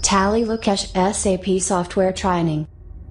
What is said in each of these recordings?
Tally Lukesh SAP Software Training.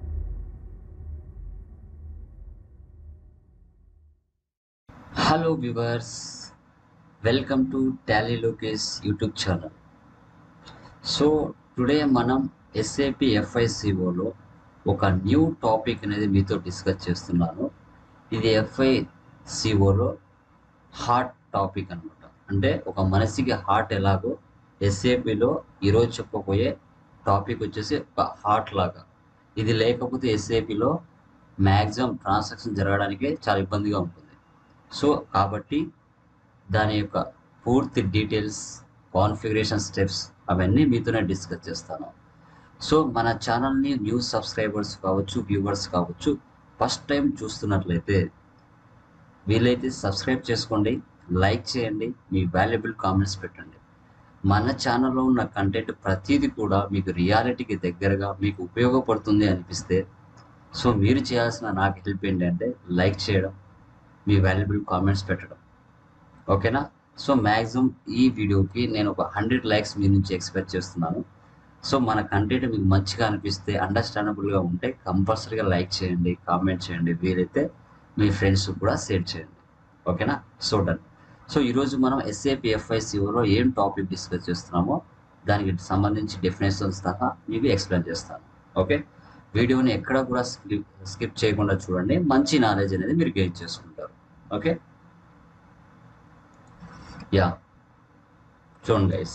Hello viewers welcome to Tally Lokesh YouTube channel so today మనం SAP ఎఫ్ఐసిఓలో ఒక new topic అనేది మీతో discuss చేస్తున్నాను ఇది ఎఫ్ఐసిఓలో హార్ట్ టాపిక్ అనమాట అంటే ఒక మనిషికి హార్ట్ ఎలాగో ఎస్ఏపిలో ఈరోజు చెప్పబోయే టాపిక్ వచ్చేసి ఒక హార్ట్ లాగా ఇది లేకపోతే ఎస్ఏపిలో మ్యాక్సిమం ట్రాన్సాక్షన్ జరగడానికి చాలా ఇబ్బందిగా ఉంటుంది సో కాబట్టి దాని యొక్క పూర్తి డీటెయిల్స్ కాన్ఫిగరేషన్ స్టెప్స్ అవన్నీ మీతోనే డిస్కస్ చేస్తాను సో మన ఛానల్ని న్యూ సబ్స్క్రైబర్స్ కావచ్చు వ్యూవర్స్ కావచ్చు ఫస్ట్ టైం చూస్తున్నట్లయితే వీలైతే సబ్స్క్రైబ్ చేసుకోండి లైక్ చేయండి మీ వాల్యుబుల్ కామెంట్స్ పెట్టండి మన ఛానల్లో ఉన్న కంటెంట్ ప్రతిదీ కూడా మీకు రియాలిటీకి దగ్గరగా మీకు ఉపయోగపడుతుంది అనిపిస్తే సో మీరు చేయాల్సిన నాకు హెల్ప్ ఏంటంటే లైక్ చేయడం మీ వాల్యుబుల్ కామెంట్స్ పెట్టడం ఓకేనా సో మ్యాక్సిమం ఈ వీడియోకి నేను ఒక హండ్రెడ్ లైక్స్ మీ నుంచి ఎక్స్పెక్ట్ చేస్తున్నాను సో మన కంటెంట్ మీకు మంచిగా అనిపిస్తే అండర్స్టాండబుల్గా ఉంటే కంపల్సరీగా లైక్ చేయండి కామెంట్ చేయండి వీలైతే మీ ఫ్రెండ్స్ కూడా షేర్ చేయండి ఓకేనా సో డన్ సో ఈరోజు మనం ఎస్ఏపి ఎఫ్ఐసిఓలో ఏం టాపిక్ డిస్కస్ చేస్తున్నామో దానికి సంబంధించి డెఫినేషన్స్ సహా మీకు ఎక్స్ప్లెయిన్ చేస్తాను ఓకే వీడియోని ఎక్కడ కూడా స్కిప్ స్కిప్ చేయకుండా చూడండి మంచి నాలెడ్జ్ అనేది మీరు గెయిన్ చేసుకుంటారు ఓకే యా చూడండి గైస్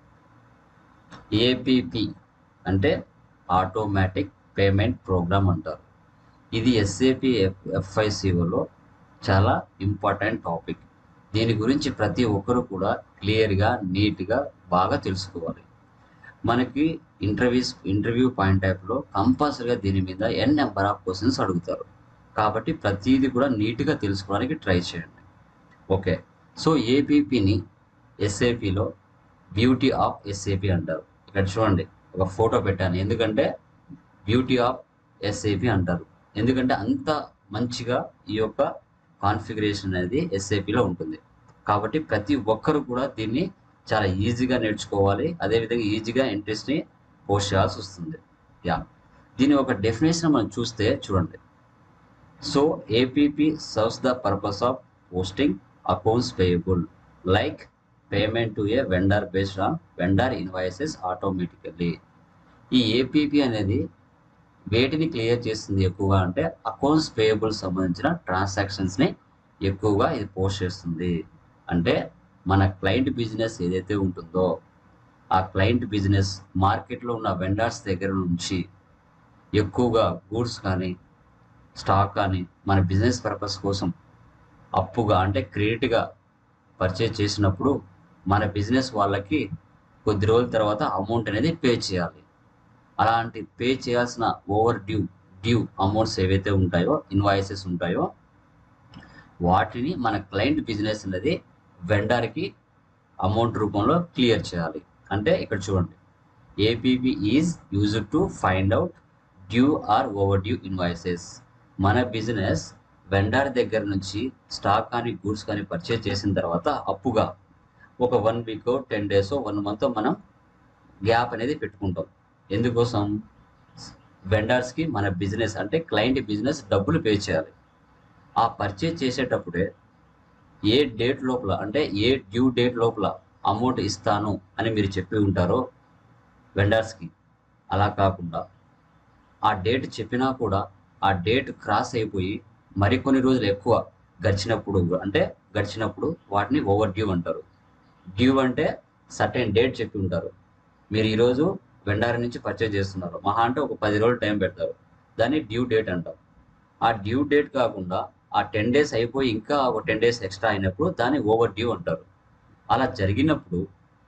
ఏపీపీ అంటే ఆటోమేటిక్ పేమెంట్ ప్రోగ్రామ్ అంటారు ఇది ఎస్ఏపి ఎఫ్ఐసిఓలో చాలా ఇంపార్టెంట్ టాపిక్ దీని గురించి ప్రతి ఒక్కరు కూడా క్లియర్గా నీట్గా బాగా తెలుసుకోవాలి మనకి ఇంటర్వ్యూస్ ఇంటర్వ్యూ పాయింట్ టైప్లో కంపల్సరీగా దీని మీద ఎన్ నెంబర్ ఆఫ్ క్వశ్చన్స్ అడుగుతారు కాబట్టి ప్రతిదీ కూడా నీట్గా తెలుసుకోవడానికి ట్రై చేయండి ఓకే సో ఏపీపీని ఎస్ఏపిలో బ్యూటీ ఆఫ్ ఎస్ఏపి అంటారు ఇక్కడ చూడండి ఒక ఫోటో పెట్టాను ఎందుకంటే బ్యూటీ ఆఫ్ ఎస్ఏపి అంటారు ఎందుకంటే అంత మంచిగా ఈ యొక్క కాన్ఫిగరేషన్ అనేది ఎస్ఏపిలో ఉంటుంది కాబట్టి ప్రతి ఒక్కరు కూడా దీన్ని చాలా ఈజీగా నేర్చుకోవాలి అదేవిధంగా ఈజీగా ఇంట్రెస్ట్ని పోస్ట్ చేయాల్సి వస్తుంది యా దీని ఒక డెఫినేషన్ మనం చూస్తే చూడండి so APP serves the purpose of posting accounts payable like payment to a vendor based on vendor invoices automatically ఈ ఏపీపీ అనేది వేటిని క్లియర్ చేస్తుంది ఎక్కువగా అంటే అకౌంట్స్ పేయబుల్ సంబంధించిన ట్రాన్సాక్షన్స్ని ఎక్కువగా ఇది పోస్ట్ చేస్తుంది అంటే మన క్లయింట్ బిజినెస్ ఏదైతే ఉంటుందో ఆ క్లయింట్ బిజినెస్ మార్కెట్లో ఉన్న వెండర్స్ దగ్గర నుంచి ఎక్కువగా గూడ్స్ కానీ స్టాక్ కానీ మన బిజినెస్ పర్పస్ కోసం అప్పుగా అంటే క్రెడిట్గా పర్చేజ్ చేసినప్పుడు మన బిజినెస్ వాళ్ళకి కొద్ది రోజుల తర్వాత అమౌంట్ అనేది పే చేయాలి అలాంటి పే చేయాల్సిన ఓవర్ డ్యూ డ్యూ అమౌంట్స్ ఏవైతే ఉంటాయో ఇన్వాయిసెస్ ఉంటాయో వాటిని మన క్లయింట్ బిజినెస్ అనేది వెండర్కి అమౌంట్ రూపంలో క్లియర్ చేయాలి అంటే ఇక్కడ చూడండి APP is used to find out due or over due invoices మన బిజినెస్ వెండర్ దగ్గర నుంచి స్టాక్ కానీ గూడ్స్ కానీ పర్చేజ్ చేసిన తర్వాత అప్పుగా ఒక one week ten days one month మనం గ్యాప్ అనేది పెట్టుకుంటాం ఎందుకోసం వెండర్స్కి మన బిజినెస్ అంటే క్లయింట్ బిజినెస్ డబ్బులు పే చేయాలి ఆ పర్చేజ్ చేసేటప్పుడే ఏ డేట్ లోపల అంటే ఏ డ్యూ డేట్ లోపల అమౌంట్ ఇస్తాను అని మీరు చెప్పి ఉంటారో వెండర్స్కి అలా కాకుండా ఆ డేట్ చెప్పినా కూడా ఆ డేట్ క్రాస్ అయిపోయి మరికొన్ని రోజులు ఎక్కువ గడిచినప్పుడు అంటే గడిచినప్పుడు వాటిని ఓవర్ డ్యూ అంటారు డ్యూ అంటే సర్టెన్ డేట్ చెప్పి ఉంటారు మీరు ఈరోజు వెండారి నుంచి పర్చేజ్ చేస్తున్నారు మహా అంటే ఒక పది రోజులు టైం పెడతారు దాన్ని డ్యూ డేట్ అంటాం ఆ డ్యూ డేట్ కాకుండా ఆ టెన్ డేస్ అయిపోయి ఇంకా ఒక టెన్ డేస్ ఎక్స్ట్రా అయినప్పుడు దాన్ని ఓవర్ డ్యూ అంటారు అలా జరిగినప్పుడు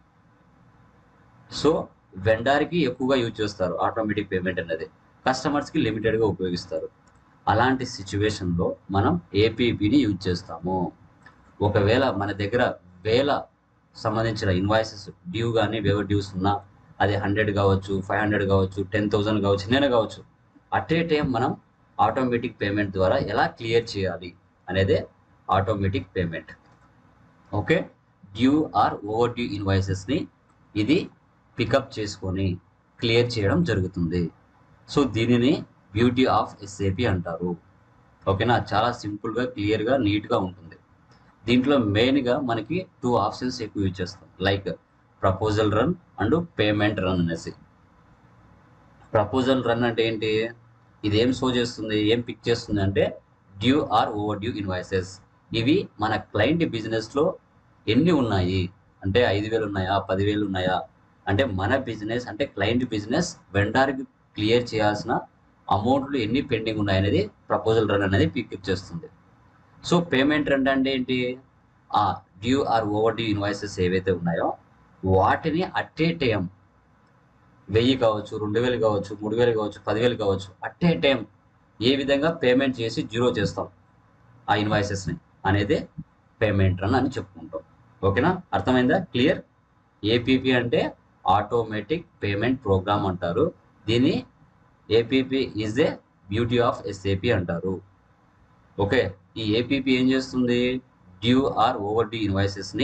సో వెండార్కి ఎక్కువగా యూజ్ చేస్తారు ఆటోమేటిక్ పేమెంట్ అనేది కస్టమర్స్కి లిమిటెడ్గా ఉపయోగిస్తారు అలాంటి సిచ్యువేషన్లో మనం ఏపీపీని యూజ్ చేస్తాము ఒకవేళ మన దగ్గర వేల సంబంధించిన ఇన్వాయిసెస్ డ్యూ కానీ వేవర్ డ్యూస్ ఉన్నా అది హండ్రెడ్ కావచ్చు ఫైవ్ హండ్రెడ్ కావచ్చు టెన్ థౌసండ్ కావచ్చు నేను కావచ్చు అట్ ఏ టైం మనం ఆటోమేటిక్ పేమెంట్ ద్వారా ఎలా క్లియర్ చేయాలి అనేదే automatic payment okay due or over due ఇన్వాయిసెస్ని ఇది పికప్ చేసుకొని క్లియర్ చేయడం జరుగుతుంది సో దీనిని బ్యూటీ ఆఫ్ ఎస్ఏపి అంటారు ఓకేనా చాలా సింపుల్గా క్లియర్గా నీట్గా ఉంటుంది దీంట్లో మెయిన్గా మనకి టూ ఆప్షన్స్ ఎక్కువ యూజ్ చేస్తాం like proposal run and payment run అనేసి ప్రపోజల్ రన్ అంటే ఏంటి ఇది ఏం షో చేస్తుంది ఏం పిక్ చేస్తుంది అంటే due or over due invoices ఇవి మన క్లయింట్ బిజినెస్లో ఎన్ని ఉన్నాయి అంటే ఐదు వేలు ఉన్నాయా పదివేలు ఉన్నాయా అంటే మన బిజినెస్ అంటే క్లయింట్ బిజినెస్ వెండర్కి క్లియర్ చేయాల్సిన అమౌంట్లు ఎన్ని పెండింగ్ ఉన్నాయనేది ప్రపోజల్ రన్ అనేది పిక్ చేస్తుంది సో పేమెంట్ రన్ అంటే ఏంటి ఆ due or over due invoices ఏవైతే ఉన్నాయో వాటిని అట్ ఏ టైం వెయ్యి కావచ్చు రెండు వేలు కావచ్చు మూడు వేలు కావచ్చు పదివేలు కావచ్చు అట్ ఏ టైం ఏ విధంగా పేమెంట్ చేసి జీరో చేస్తాం ఆ ఇన్వాయిసెస్ని అనేది పేమెంట్ రన్ అని చెప్పుకుంటాం ఓకేనా అర్థమైందా క్లియర్ ఏపీపీ అంటే ఆటోమేటిక్ పేమెంట్ ప్రోగ్రామ్ అంటారు దీన్ని APP is a beauty of SAP అంటారు ఓకే ఈ ఏపీపీ ఏం చేస్తుంది డ్యూ ఆర్ ఓవర్ డ్యూ ఇన్వాయిసెస్ని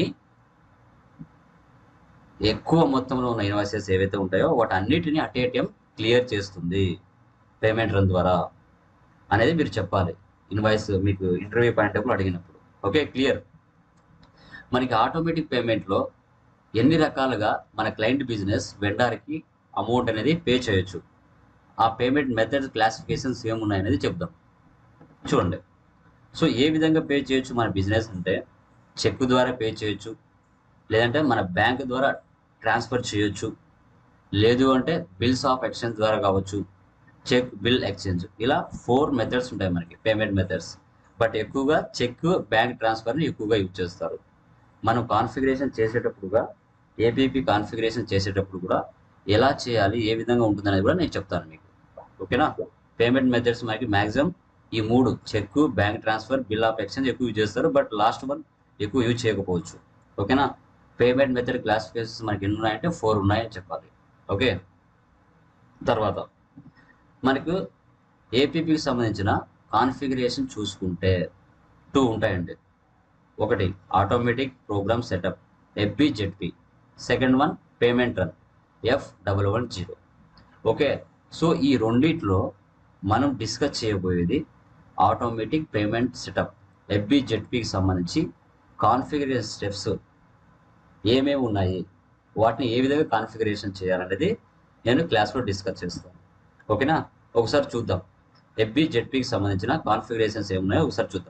ఎక్కువ మొత్తంలో ఉన్న ఇన్వాయిసెస్ ఏవైతే ఉంటాయో వాటి అన్నిటిని అట్ ఏ టైం క్లియర్ చేస్తుంది పేమెంట్ రన్ ద్వారా అనేది మీరు చెప్పాలి ఇన్వాయిస్ మీకు ఇంటర్వ్యూ పాయింట్ అప్పుడు అడిగినప్పుడు ఓకే క్లియర్ మనకి ఆటోమేటిక్ పేమెంట్లో ఎన్ని రకాలుగా మన క్లయింట్ బిజినెస్ వెండర్కి అమౌంట్ అనేది పే చేయొచ్చు ఆ పేమెంట్ మెథడ్స్ క్లాసిఫికేషన్స్ ఏమున్నాయనేది చెప్దాం చూడండి సో ఏ విధంగా పే చేయొచ్చు మన బిజినెస్ అంటే చెక్ ద్వారా పే చేయొచ్చు లేదంటే మన బ్యాంక్ ద్వారా ట్రాన్స్ఫర్ చేయొచ్చు లేదు అంటే బిల్స్ ఆఫ్ ఎక్స్చేంజ్ ద్వారా కావచ్చు చెక్ బిల్ ఎక్స్చేంజ్ ఇలా ఫోర్ మెథడ్స్ ఉంటాయి మనకి పేమెంట్ మెథడ్స్ బట్ ఎక్కువగా చెక్ బ్యాంక్ ట్రాన్స్ఫర్ని ఎక్కువగా యూజ్ చేస్తారు మనం కాన్ఫిగరేషన్ చేసేటప్పుడుగా ఏపీపీ కాన్ఫిగరేషన్ చేసేటప్పుడు కూడా ఎలా చేయాలి ఏ విధంగా ఉంటుందనేది కూడా నేను చెప్తాను మీకు ఓకేనా పేమెంట్ మెథడ్స్ మనకి మ్యాక్సిమం ఈ మూడు cheque bank transfer bill of exchange ఎక్కువ యూజ్ చేస్తారు బట్ లాస్ట్ వన్ ఎక్కువ యూజ్ చేయకపోవచ్చు ఓకేనా పేమెంట్ మెథడ్ క్లాసిఫికేషన్స్ మనకి ఎన్ని ఉన్నాయంటే ఫోర్ ఉన్నాయని చెప్పాలి ఓకే తర్వాత మనకు ఏపీపీకి సంబంధించిన కాన్ఫిగరేషన్ చూసుకుంటే టూ ఉంటాయండి ఒకటి automatic program setup FB ZP second one payment run F double one zero okay so ఈ రెండిట్లో మనం డిస్కస్ చేయబోయేది ఆటోమేటిక్ పేమెంట్ సెటప్ ఎఫ్బి జెడ్పికి సంబంధించి కాన్ఫిగరేషన్ స్టెప్స్ ఏమేమి ఉన్నాయి వాటిని ఏ విధంగా కాన్ఫిగరేషన్ చేయాలనేది నేను క్లాస్లో డిస్కస్ చేస్తాను ఓకేనా ఒకసారి చూద్దాం ఎఫ్బి జెడ్పికి సంబంధించిన కాన్ఫిగరేషన్స్ ఏమున్నాయో ఒకసారి చూద్దాం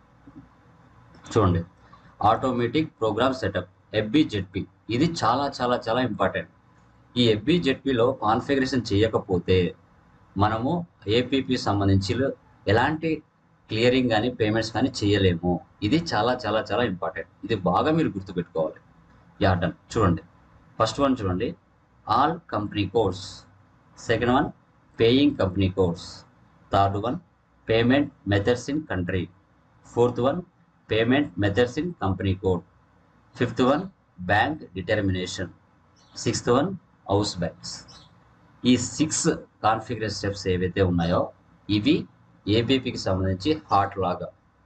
చూడండి automatic program setup FB ZP ఇది చాలా చాలా చాలా ఇంపార్టెంట్ ఈ ఎఫ్బి జెడ్పిలో కాన్ఫిగరేషన్ చేయకపోతే మనము ఏపీపీ సంబంధించి ఎలాంటి క్లియరింగ్ కానీ పేమెంట్స్ కానీ చేయలేము ఇది చాలా చాలా చాలా ఇంపార్టెంట్ ఇది బాగా మీరు గుర్తుపెట్టుకోవాలి యా డన్ చూడండి ఫస్ట్ వన్ చూడండి all company codes second one paying company codes third one payment methods in country fourth one payment methods in company code fifth one bank determination sixth one house banks ఈ six configuration steps ఏవైతే ఉన్నాయో ఇవి ఏపీపీకి సంబంధించి heart లాగా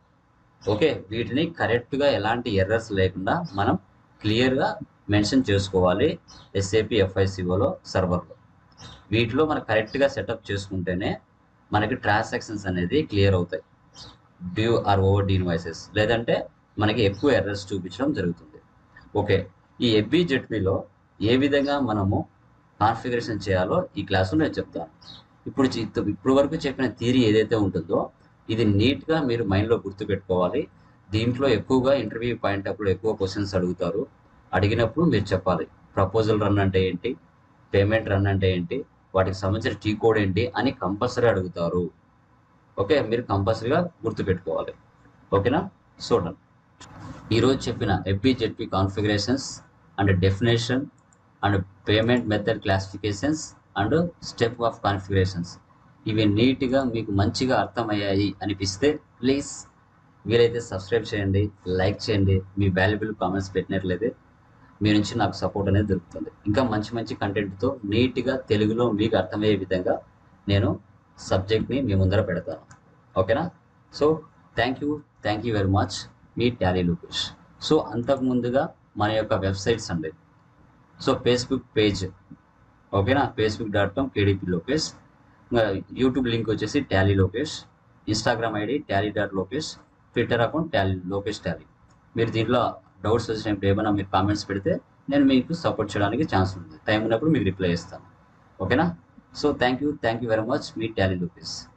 okay వీటిని కరెక్ట్గా ఎలాంటి errors లేకుండా మనం క్లియర్గా మెన్షన్ చేసుకోవాలి ఎస్ఏపి ఎఫ్ఐసిఓలో సర్వర్లో వీటిలో మనం కరెక్ట్గా సెటప్ చేసుకుంటేనే మనకి ట్రాన్సాక్షన్స్ అనేది క్లియర్ అవుతాయి due or over due invoices లేదంటే మనకి ఎక్కువ ఎర్రర్స్ చూపించడం జరుగుతుంది ఓకే ఈ ఎఫ్బి జెడ్పీలో ఏ విధంగా మనము కాన్ఫిగరేషన్ చేయాలో ఈ క్లాసులో నేను చెప్తాను ఇప్పుడు చి- ఇప్పుడు వరకు చెప్పిన థియరీ ఏదైతే ఉంటుందో ఇది నీట్గా మీరు మైండ్లో గుర్తుపెట్టుకోవాలి దీంట్లో ఎక్కువగా ఇంటర్వ్యూ పాయింట్ అప్పుడు ఎక్కువ క్వశ్చన్స్ అడుగుతారు అడిగినప్పుడు మీరు చెప్పాలి ప్రపోజల్ రన్ అంటే ఏంటి పేమెంట్ రన్ అంటే ఏంటి వాటికి సంబంధించిన టీ కోడ్ ఏంటి అని కంపల్సరీ అడుగుతారు ఓకే మీరు కంపల్సరీగా గుర్తుపెట్టుకోవాలి ఓకేనా చూడండి ఈరోజు చెప్పిన FB ZP configurations and definition and payment method classifications and step of configurations ఇవి నీట్గా మీకు మంచిగా అర్థమయ్యాయి అనిపిస్తే ప్లీజ్ వీలైతే సబ్స్క్రైబ్ చేయండి లైక్ చేయండి మీ వాల్యుబుల్ కామెంట్స్ పెట్టినట్లయితే మీ నుంచి నాకు సపోర్ట్ అనేది దొరుకుతుంది ఇంకా మంచి మంచి కంటెంట్తో నీట్గా తెలుగులో మీకు అర్థమయ్యే విధంగా నేను సబ్జెక్ట్ని మీ ముందర పెడతాను ఓకేనా so thank you thank you very much మీ టాలీ లూకేష్ సో అంతకు ముందుగా మన యొక్క వెబ్సైట్స్ అండి సో ఫేస్బుక్ పేజ్ ఓకేనా Facebook dot com KDP Lokesh ఇంకా యూట్యూబ్ లింక్ వచ్చేసి Tally Lokesh Instagram ID Tally dot Lokesh Twitter account Tally Lokesh Tally మీరు దీంట్లో డౌట్స్ వచ్చినప్పుడు ఏమైనా మీరు కామెంట్స్ పెడితే నేను మీకు సపోర్ట్ చేయడానికి ఛాన్స్ ఉంది టైం ఉన్నప్పుడు మీకు రిప్లై ఇస్తాను ఓకేనా so thank you thank you very much మీ టాలీ లోకేష్